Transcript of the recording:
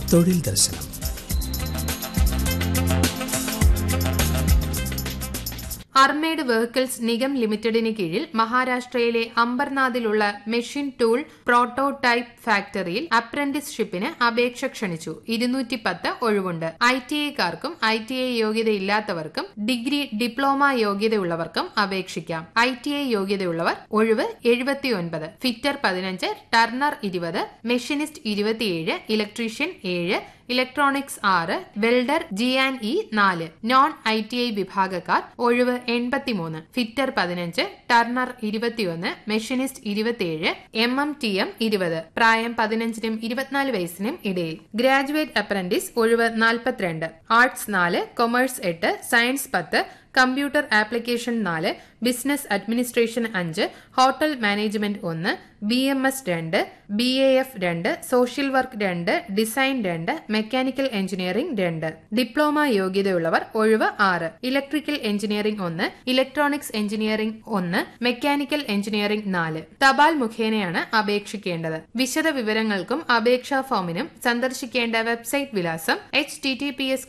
തൊഴിൽ ദർശനം അർമേഡ് വെഹിക്കിൾസ് നിഗം ലിമിറ്റഡിന് കീഴിൽ മഹാരാഷ്ട്രയിലെ അംബർനാഥിലുള്ള മെഷീൻ ടൂൾ പ്രോട്ടോടൈപ്പ് ഫാക്ടറിയിൽ അപ്രന്റീസ്ഷിപ്പിന് അപേക്ഷ ക്ഷണിച്ചു ഇരുന്നൂറ്റി പത്ത് ഒഴിവുണ്ട് ഐ ടി ഐക്കാർക്കും ഐ ടി ഐ യോഗ്യതയില്ലാത്തവർക്കും ഡിഗ്രി ഡിപ്ലോമ യോഗ്യതയുള്ളവർക്കും അപേക്ഷിക്കാം ഐ ടി ഐ യോഗ്യതയുള്ളവർ ഒഴിവ് എഴുപത്തിയൊൻപത് ഫിറ്റർ പതിനഞ്ച് ടർണർ ഇരുപത് മെഷീനിസ്റ്റ് ഇരുപത്തിയേഴ് ഇലക്ട്രീഷ്യൻ ഏഴ് ഇലക്ട്രോണിക്സ് ആറ് വെൽഡർ ജി ആൻഡ് ഇ നാല് നോൺ ഐ ടി ഐ വിഭാഗക്കാർ ഒഴിവ് എൺപത്തിമൂന്ന് ഫിറ്റർ പതിനഞ്ച് ടർണർ ഇരുപത്തിയൊന്ന് മെഷീനിസ്റ്റ് ഇരുപത്തിയേഴ് എം എം ടി എം ഇരുപത് പ്രായം പതിനഞ്ചിനും ഇരുപത്തിനാല് വയസ്സിനും ഇടയിൽ ഗ്രാജുവേറ്റ് അപ്രന്റീസ് ഒഴിവ് നാൽപ്പത്തിരണ്ട് ആർട്സ് നാല് കൊമേഴ്സ് എട്ട് സയൻസ് പത്ത് കമ്പ്യൂട്ടർ ആപ്ലിക്കേഷൻ നാല് ബിസിനസ് അഡ്മിനിസ്ട്രേഷൻ അഞ്ച് ഹോട്ടൽ മാനേജ്മെന്റ് ഒന്ന് ബി എം എസ് രണ്ട് ബി എ എഫ് രണ്ട് സോഷ്യൽ വർക്ക് രണ്ട് ഡിസൈൻ രണ്ട് മെക്കാനിക്കൽ എഞ്ചിനീയറിംഗ് രണ്ട് ഡിപ്ലോമ യോഗ്യതയുള്ളവർ ഒഴിവ് ആറ് ഇലക്ട്രിക്കൽ എഞ്ചിനീയറിംഗ് ഒന്ന് ഇലക്ട്രോണിക്സ് എഞ്ചിനീയറിംഗ് ഒന്ന് മെക്കാനിക്കൽ എഞ്ചിനീയറിംഗ് നാല് തപാൽ മുഖേനയാണ് അപേക്ഷിക്കേണ്ടത് വിശദ വിവരങ്ങൾക്കും അപേക്ഷാ ഫോമിനും സന്ദർശിക്കേണ്ട വെബ്സൈറ്റ് വിലാസം H T T P S